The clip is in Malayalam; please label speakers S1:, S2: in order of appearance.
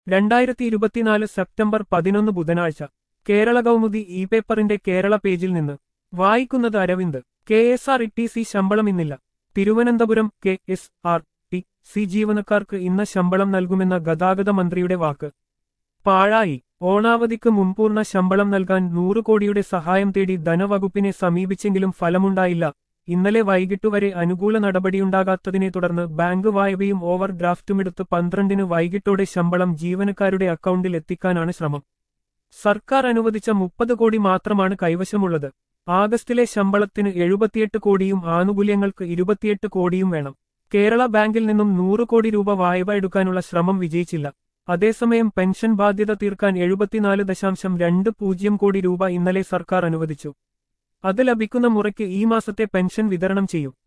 S1: രണ്ടായിരത്തി ഇരുപത്തിനാല് സെപ്റ്റംബർ പതിനൊന്ന് ബുധനാഴ്ച കേരള കൗമുദി ഇ പേപ്പറിന്റെ കേരള പേജിൽ നിന്ന് വായിക്കുന്നത് Aravind K S R T C ശമ്പളം ഇന്നില്ല Thiruvananthapuram K S R T C ജീവനക്കാർക്ക് ഇന്ന് ശമ്പളം നൽകുമെന്ന ഗതാഗത മന്ത്രിയുടെ വാക്ക് പാഴായി ഓണാവധിക്ക് മുൻപൂർണ്ണ ശമ്പളം നൽകാൻ നൂറ് കോടിയുടെ സഹായം തേടി ധനവകുപ്പിനെ സമീപിച്ചെങ്കിലും ഫലമുണ്ടായില്ല ഇന്നലെ വൈകിട്ടുവരെ അനുകൂല നടപടിയുണ്ടാകാത്തതിനെ തുടർന്ന് ബാങ്ക് വായ്പയും ഓവർ ഡ്രാഫ്റ്റുമെടുത്ത് പന്ത്രണ്ടിന് വൈകിട്ടോടെ ശമ്പളം ജീവനക്കാരുടെ അക്കൗണ്ടിൽ എത്തിക്കാനാണ് ശ്രമം സർക്കാർ അനുവദിച്ച മുപ്പത് കോടി മാത്രമാണ് കൈവശമുള്ളത് ആഗസ്റ്റിലെ ശമ്പളത്തിന് എഴുപത്തിയെട്ട് കോടിയും ആനുകൂല്യങ്ങൾക്ക് ഇരുപത്തിയെട്ട് കോടിയും വേണം കേരള ബാങ്കിൽ നിന്നും നൂറ് കോടി രൂപ വായ്പ എടുക്കാനുള്ള ശ്രമം വിജയിച്ചില്ല അതേസമയം പെൻഷൻ ബാധ്യത തീർക്കാൻ എഴുപത്തിനാല് ദശാംശം രണ്ട് പൂജ്യം കോടി രൂപ ഇന്നലെ സർക്കാർ അനുവദിച്ചു അത് ലഭിക്കുന്ന മുറയ്ക്ക് ഈ മാസത്തെ പെൻഷൻ വിതരണം ചെയ്യും